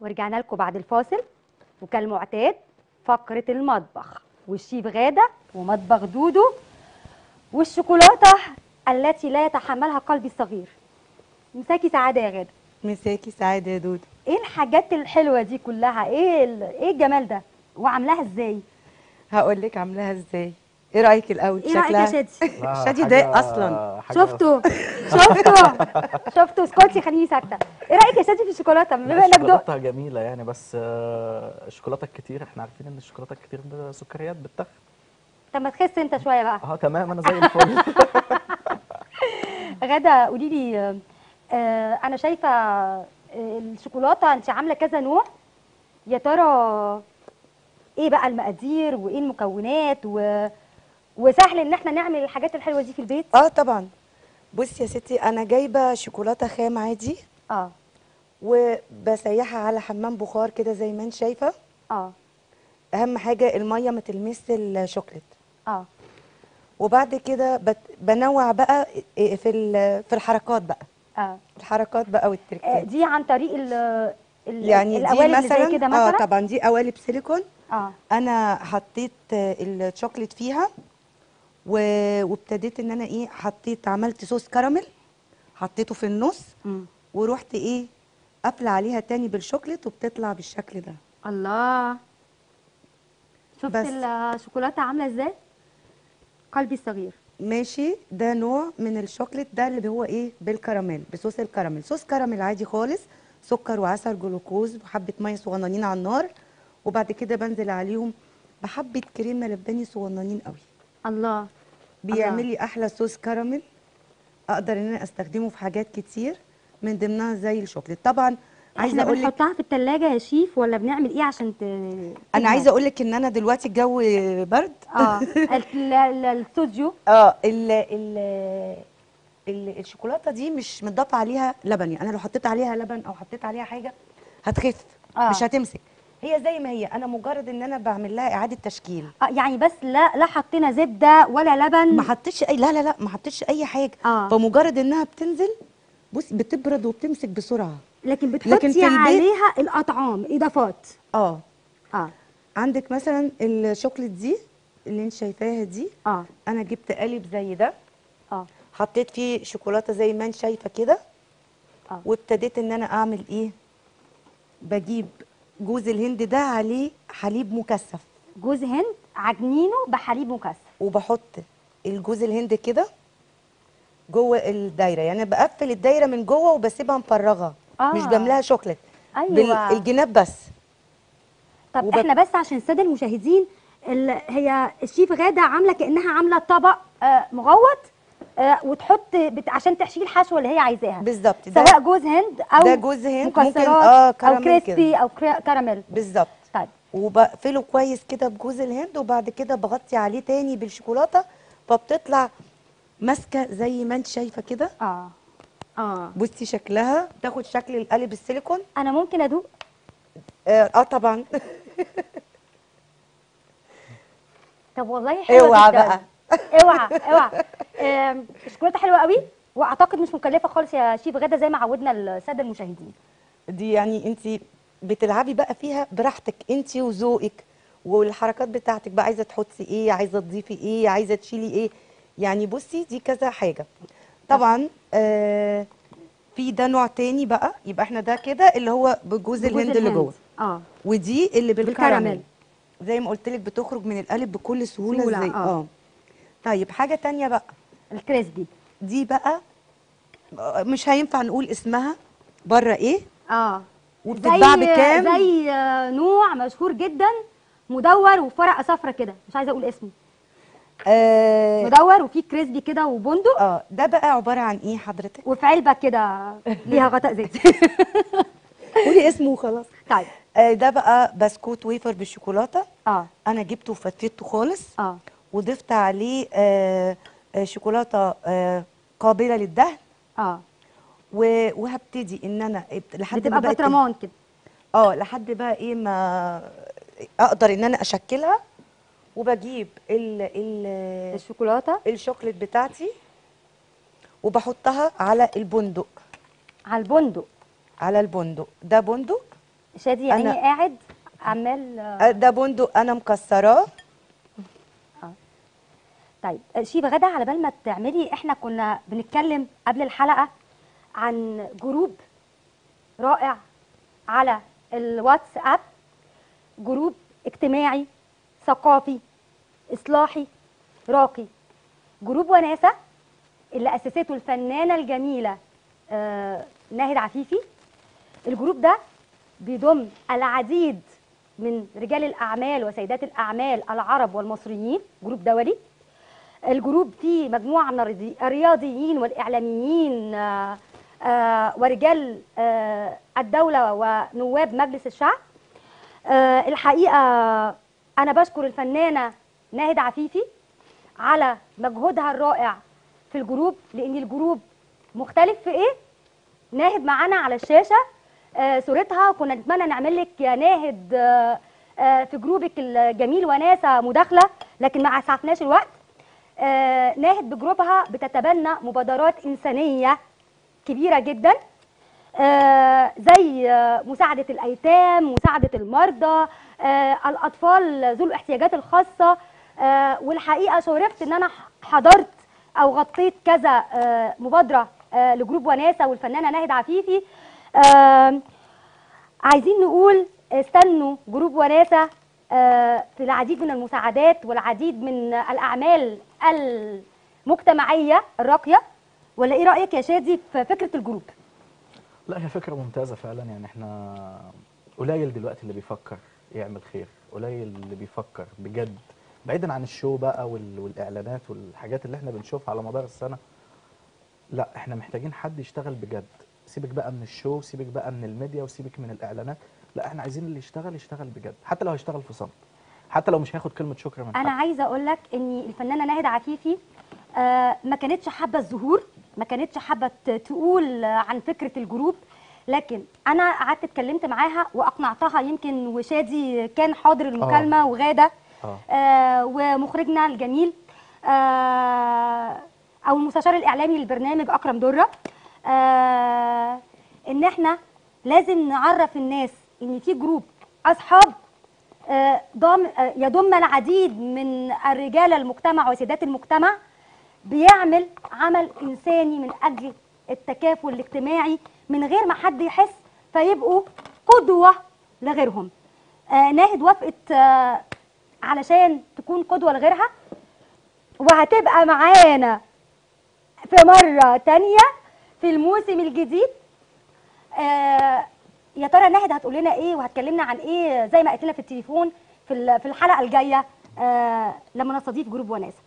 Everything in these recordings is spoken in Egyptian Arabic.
ورجعنا لكم بعد الفاصل وكالمعتاد فقرة المطبخ والشيف غادة ومطبخ دودو والشوكولاتة التي لا يتحملها قلبي الصغير مساكي سعادة يا غادة مساكي سعاده يا دودو ايه الحاجات الحلوة دي كلها ايه ال- ايه الجمال ده وعاملاها ازاي هقول لك عاملاها ازاي ايه رايك الاول ايه رأيك يا شادي لا، شادي حاجة- ضايق أصلاً. حاجة- شفتوا شفتوا شفتوا اسكتي خليني ساكتة ايه رأيك يا شادي في الشوكولاتة لا، بما انك دقت الشوكولاته جميله يعني بس آه، الشوكولاته الكتير احنا عارفين ان الشوكولاته الكتير سكريات بتخن طب ما تخس انت شوية بقى اه تمام انا زي الفل غدا قولي لي آه، آه، انا شايفه آه، الشوكولاته انت عامله كذا نوع يا ترى ايه بقى المقادير وايه المكونات و... وسهل ان احنا نعمل الحاجات الحلوه دي في البيت اه طبعا بصي يا ستي انا جايبه شوكولاته خام عادي اه وبسيحها على حمام بخار كده زي ما انت شايفه اه اهم حاجه الميه ما تلمس الشوكليت اه وبعد كده بت... بنوع بقى في ال- في الحركات بقى اه الحركات بقى آه، والتركات دي عن طريق ال ال يعني دي القوالب اللي مثلا زي كده اه مثلا طبعا دي قوالب سيليكون اه انا حطيت آه، الشوكليت فيها و- وابتديت ان انا ايه حطيت عملت صوص كراميل حطيته في النص مم. ورحت ايه قافله عليها تاني بالشوكليت وبتطلع بالشكل ده الله شفت بس. الشوكولاته عامله ازاي قلبي الصغير ماشي ده نوع من الشوكليت ده اللي هو ايه بالكراميل بصوص الكراميل صوص كراميل عادي خالص سكر وعسل جلوكوز وحبه ميه صغننين على النار وبعد كده بنزل عليهم بحبه كريمه لباني صغننين قوي الله بيعمل لي احلى صوص كراميل اقدر ان انا استخدمه في حاجات كتير من ضمنها زي الشوكليت طبعا عايزه احنا اقول لك بنحطها في التلاجة يا شيف ولا بنعمل ايه عشان ت... انا عايزه اقول لك ان انا دلوقتي الجو برد اه ال- ال- الاستوديو اه ال ال ال الشوكولاته دي مش متضاف عليها لبن يعني انا لو حطيت عليها لبن او حطيت عليها حاجه هتخف آه. مش هتمسك هي زي ما هي انا مجرد ان انا بعمل لها اعاده تشكيل آه يعني بس لا لا حطينا زبده ولا لبن ما حطيتش اي لا لا لا ما حطيتش اي حاجه آه. فمجرد انها بتنزل بص بتبرد وبتمسك بسرعه لكن لكن بتحطي في البيت- عليها الاطعام اضافات اه اه عندك مثلا الشوكليت دي اللي انت شايفاها دي اه انا جبت قالب زي ده اه حطيت فيه شوكولاته زي ما انت شايفه كده اه وابتديت ان انا اعمل ايه بجيب جوز الهند ده عليه حليب مكثف جوز هند عجنينه بحليب مكثف وبحط الجوز الهند كده جوه الدايره يعني أنا بقفل الدايره من جوه وبسيبها مفرغه آه. مش بملاها شوكليت أيوة. بالجناب بس طب وب- احنا بس عشان الساده المشاهدين ال... هي الشيف غاده عامله كانها عامله طبق آه مغوط آه وتحط بت... عشان تحشيه الحشوه اللي هي عايزاها بالظبط ده سواء جوز هند او ده جوز هند، ممكن مكسرات آه او كراميل كريسبي كده. او كرا- كراميل بالظبط طيب وبقفله كويس كده بجوز الهند وبعد كده بغطي عليه تاني بالشوكولاته فبتطلع ماسكه زي ما انت شايفه كده اه اه بصي شكلها تاخد شكل القالب السيليكون انا ممكن ادوق اه, آه طبعا طب والله حلوه اوعى جدا بقى. اوعى اوعى آم، الشوكولاته حلوه قوي واعتقد مش مكلفه خالص يا شيف غاده زي ما عودنا الساده المشاهدين دي يعني انت بتلعبي بقى فيها براحتك انت وذوقك والحركات بتاعتك بقى عايزه تحطي ايه عايزه تضيفي ايه عايزه تشيلي ايه يعني بصي دي كذا حاجه طبعا آه في ده نوع تاني بقى يبقى احنا ده كده اللي هو بجوز الهند اللي جوه اه ودي اللي بالكراميل. بالكراميل زي ما قلت لك بتخرج من القالب بكل سهوله, سهولة، زي آه. اه طيب حاجه تانية بقى الكريسبي دي بقى آه، مش هينفع نقول اسمها بره ايه اه وبتتباع زي- بكام؟ زي آه، نوع مشهور جدا مدور وفرقه صفرة كده مش عايزه اقول اسمه آه مدور وفيه كريسبي كده وبندق اه ده بقى عباره عن ايه حضرتك وفي علبه كده ليها غطاء زيت قولي اسمه وخلاص طيب آه ده بقى بسكوت ويفر بالشوكولاته اه انا جبته وفتفته خالص اه وضفت عليه آه آه شوكولاته آه قابله للدهن اه و- وهبتدي ان انا لحد بتبقى ما بقت بطرمان كده اه لحد بقى ايه ما اقدر ان انا اشكلها وبجيب ال ال الشوكولاته الشوكليت بتاعتي وبحطها على البندق على البندق على البندق ده بندق شادي يعني أنا- قاعد عمال آه، ده بندق انا مكسراه طيب شيف غدا على بال ما تعملي احنا كنا بنتكلم قبل الحلقه عن جروب رائع على الواتساب جروب اجتماعي ثقافي اصلاحي راقي جروب وناسه اللي اسسته الفنانه الجميله آه ناهد عفيفي الجروب ده بيضم العديد من رجال الاعمال وسيدات الاعمال العرب والمصريين جروب دولي الجروب فيه مجموعه من الرياضي- الرياضيين والاعلاميين آه، آه، ورجال آه، الدوله ونواب مجلس الشعب آه، الحقيقه انا بشكر الفنانه ناهد عفيفي على مجهودها الرائع في الجروب لان الجروب مختلف في ايه ناهد معانا على الشاشه آه، صورتها كنا نتمنى نعمل لك يا ناهد آه، آه، في جروبك الجميل وناسه مداخله لكن ما اسعفناش الوقت آه، ناهد بجروبها بتتبنى مبادرات انسانيه كبيره جدا آه، زي آه، مساعده الايتام مساعده المرضى آه، الاطفال ذو الاحتياجات الخاصه آه، والحقيقه شرفت ان انا حضرت او غطيت كذا آه، مبادره آه، لجروب وناسه والفنانه ناهد عفيفي آه، عايزين نقول استنوا جروب وناسة آه، في العديد من المساعدات والعديد من الأعمال المجتمعية الراقية ولا إيه رأيك يا شادي في فكرة الجروب؟ لا هي فكرة ممتازة فعلا يعني احنا قليل دلوقتي اللي بيفكر يعمل خير قليل اللي بيفكر بجد بعيدا عن الشو بقى وال- والاعلانات والحاجات اللي احنا بنشوفها على مدار السنة لا احنا محتاجين حد يشتغل بجد سيبك بقى من الشو سيبك بقى من الميديا وسيبك من الاعلانات لا احنا عايزين اللي يشتغل يشتغل بجد حتى لو هيشتغل في صمت حتى لو مش هياخد كلمة شكر من أنا حد عايزة أقول لك إن الفنانة ناهد عفيفي آه، ما كانتش حابة الظهور ما كانتش حابة ت- تقول آه، عن فكرة الجروب لكن أنا قعدت اتكلمت معاها وأقنعتها يمكن وشادي كان حاضر المكالمة وغادة اه آه، ومخرجنا الجميل آه، او المستشار الاعلامي للبرنامج اكرم دره آه، ان احنا لازم نعرف الناس ان في جروب اصحاب آه، ضم آه، يضم العديد من الرجال المجتمع وسيدات المجتمع بيعمل عمل انساني من اجل التكافل الاجتماعي من غير ما حد يحس فيبقوا قدوه لغيرهم آه ناهد وافقت آه علشان تكون قدوه لغيرها وهتبقى معانا في مره تانية في الموسم الجديد آه يا ترى ناهد هتقول لنا ايه وهتكلمنا عن ايه زي ما قالت لنا في التليفون في ال- في الحلقه الجايه آه لما نستضيف جروب وناسه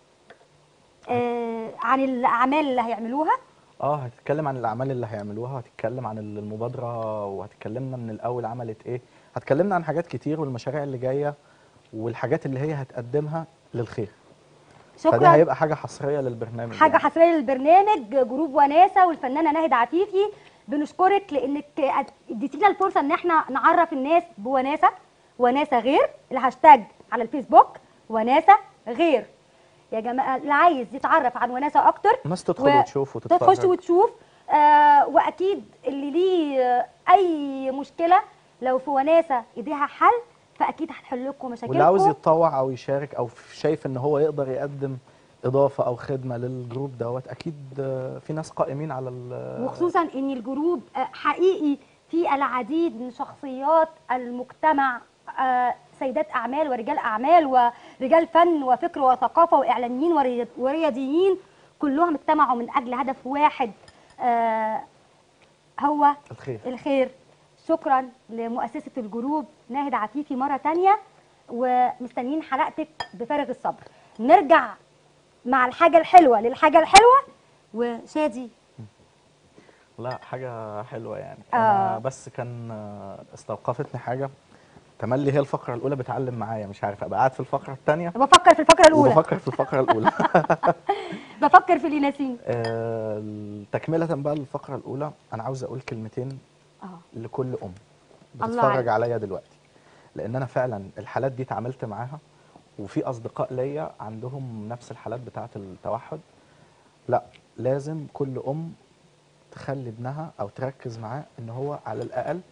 آه عن الاعمال اللي هيعملوها اه هتتكلم عن الاعمال اللي هيعملوها هتتكلم عن المبادره وهتكلمنا من الاول عملت ايه هتكلمنا عن حاجات كتير والمشاريع اللي جايه والحاجات اللي هي هتقدمها للخير فده شكرا هيبقى حاجه حصريه للبرنامج حاجه يعني. حصريه للبرنامج جروب وناسه والفنانه ناهد عفيفي بنشكرك لانك اديتينا الفرصه ان احنا نعرف الناس بوناسه وناسه غير الهاشتاج على الفيسبوك وناسه غير يا جماعه اللي عايز يتعرف عن وناسه اكتر الناس تدخل و- وتشوف وتتفرج تخش وتشوف آه واكيد اللي ليه آه، اي مشكله لو في وناسه ايديها حل فاكيد هتحل لكم مشاكلكم واللي عاوز يتطوع او يشارك او شايف ان هو يقدر يقدم اضافه او خدمه للجروب دوت اكيد آه، في ناس قائمين على ال- وخصوصا ان الجروب آه، حقيقي في العديد من شخصيات المجتمع آه، سيدات اعمال ورجال اعمال ورجال فن وفكر وثقافه واعلاميين وري- ورياضيين كلهم اجتمعوا من اجل هدف واحد آه، هو الخير الخير شكرا لمؤسسه الجروب ناهد عفيفي مره تانية ومستنيين حلقتك بفارغ الصبر نرجع مع الحاجه الحلوه للحاجه الحلوه وشادي لا حاجة حلوة يعني آه. أنا بس كان آه، استوقفتني حاجة تملي هي الفقرة الأولى بتعلم معايا مش عارف أبقى قاعد في الفقرة الثانية بفكر في الفقره الاولى وبفكر في الفقرة الأولى بفكر في اليانسين آه، تكملة بقى للفقرة الأولى أنا عاوز أقول كلمتين اه لكل أم الله بتتفرج عليك. عليا دلوقتي لأن أنا فعلا الحالات دي اتعاملت معاها وفي أصدقاء ليا عندهم نفس الحالات بتاعة التوحد لا لازم كل أم تخلي ابنها أو تركز معاه إن هو على الأقل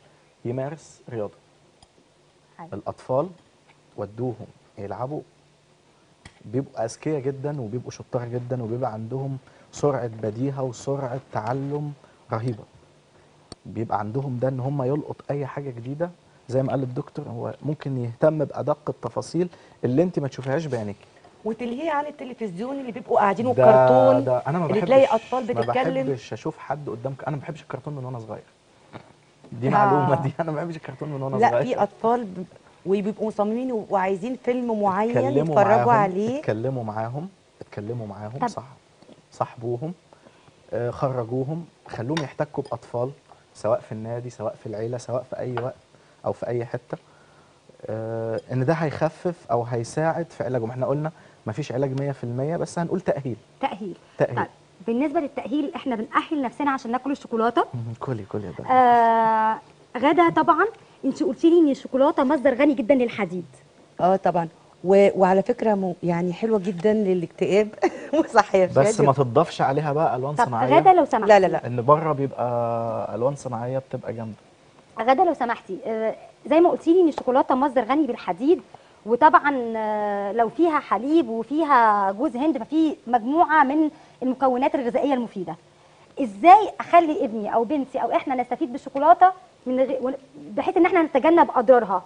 يمارس رياضه حلو. الاطفال ودوهم يلعبوا بيبقوا اذكياء جدا وبيبقوا شطار جدا وبيبقى عندهم سرعه بديهه وسرعه تعلم رهيبه بيبقى عندهم ده ان هم يلقط اي حاجه جديده زي ما قال الدكتور هو ممكن يهتم بادق التفاصيل اللي انت ما تشوفيهاش بعينيك وتلهيه عن التلفزيون اللي بيبقوا قاعدين ده- والكرتون ده انا ما اللي بحبش تلاقي أطفال ما بتتكلم. بحبش اشوف حد قدامك انا ما بحبش الكرتون من وانا صغير دي آه. معلومه دي انا ما بحبش الكرتون من وانا لا صغير في اطفال ب- وبيبقوا مصممين وعايزين فيلم معين اتكلموا يتفرجوا معاهم عليه اتكلموا معاهم اتكلموا معاهم طب. صح صاحبوهم آه، خرجوهم خلوهم يحتكوا باطفال سواء في النادي سواء في العيله سواء في اي وقت او في اي حته آه، ان ده هيخفف او هيساعد في علاجهم احنا قلنا مفيش علاج 100% بس هنقول تاهيل تاهيل تاهيل طيب بالنسبه للتاهيل احنا بنأهل نفسنا عشان ناكل الشوكولاته مم، كلي كلي يا ده آه غدا طبعا انت قلتي لي ان الشوكولاته مصدر غني جدا للحديد اه طبعا و... وعلى فكره مو يعني حلوه جدا للاكتئاب وصحيه بس ما تضافش عليها بقى الوان طب صناعيه غدا لو سمحتي لا لا لا ان بره بيبقى الوان صناعيه بتبقى جامده غدا لو سمحتي آه، زي ما قلتي لي ان الشوكولاته مصدر غني بالحديد وطبعا آه، لو فيها حليب وفيها جوز هند ففي مجموعه من المكونات الغذائيه المفيده ازاي اخلي ابني او بنتي او احنا نستفيد بالشوكولاته من غ... بحيث ان احنا نتجنب اضرارها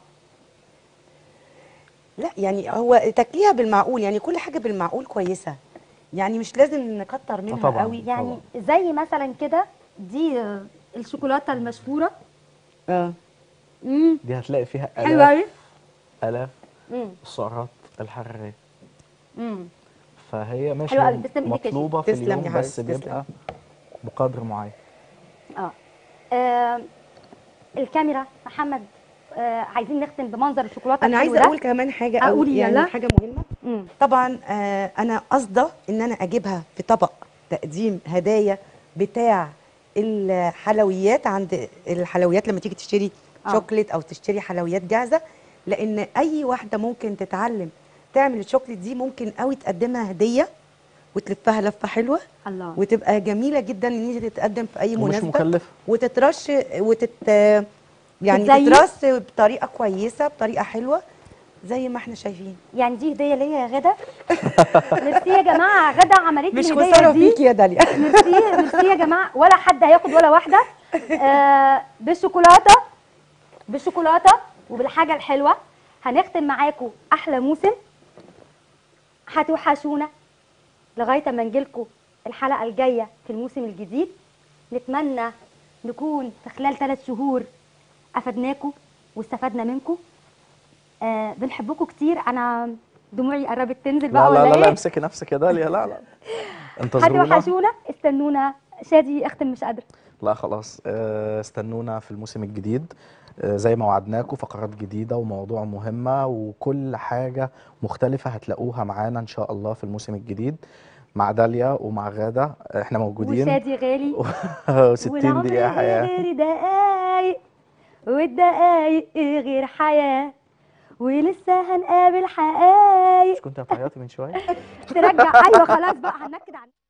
لا يعني هو تاكليها بالمعقول يعني كل حاجه بالمعقول كويسه يعني مش لازم نكتر منها طبعاً. قوي يعني زي مثلا كده دي آه، الشوكولاته المشهوره اه امم دي هتلاقي فيها حلوه الاف قوي الاف امم السعرات الحراريه امم فهي ماشي حلوة أوي، تسلم إيديك يا مطلوبه في تسلم يا اليوم حبيبتي، بس تسلم. بيبقى بقدر معين اه آه، الكاميرا محمد آه عايزين نختم بمنظر الشوكولاته انا عايزه الحلو ده. اقول كمان حاجه أو أقول يعني يلا. حاجه مهمه مم. طبعا آه انا قصده ان انا اجيبها في طبق تقديم هدايا بتاع الحلويات عند الحلويات لما تيجي تشتري آه. شوكليت او تشتري حلويات جاهزه لان اي واحده ممكن تتعلم تعمل الشوكليت دي ممكن قوي تقدمها هديه وتلفها لفه حلوه الله وتبقى جميله جدا ان هي تتقدم في اي ومش مناسبه مكلفه وتترش وتت يعني تتزين؟ تترص بطريقه كويسه بطريقه حلوه زي ما احنا شايفين يعني دي هديه ليا يا غدا ميرسي يا جماعه غدا عملت لي مش الهديه خساره دي فيكي يا داليا ميرسي ميرسي يا جماعه ولا حد هياخد ولا واحده آه بالشوكولاته بالشوكولاته وبالحاجه الحلوه هنختم معاكم احلى موسم هتوحشونا لغايه ما نجيلكم الحلقه الجايه في الموسم الجديد نتمنى نكون في خلال ثلاث شهور افدناكم واستفدنا منكم آه بنحبكم كتير انا دموعي قربت تنزل بقى لا لا ولا لا, لا ايه امسكي نفسك يا داليا لا لا انتظرونا هتوحشونا استنونا شادي اختم مش قادره لا خلاص آه، استنونا في الموسم الجديد آه، زي ما وعدناكم فقرات جديدة وموضوع مهمة وكل حاجة مختلفة هتلاقوها معانا إن شاء الله في الموسم الجديد مع داليا ومع غادة احنا موجودين وشادي غالي و60 والعمر دقيقة حياة غير دقايق والدقايق غير حياة ولسه هنقابل حقايق مش كنت هتعيطي من شوية ترجع ايوه خلاص بقى هنكد على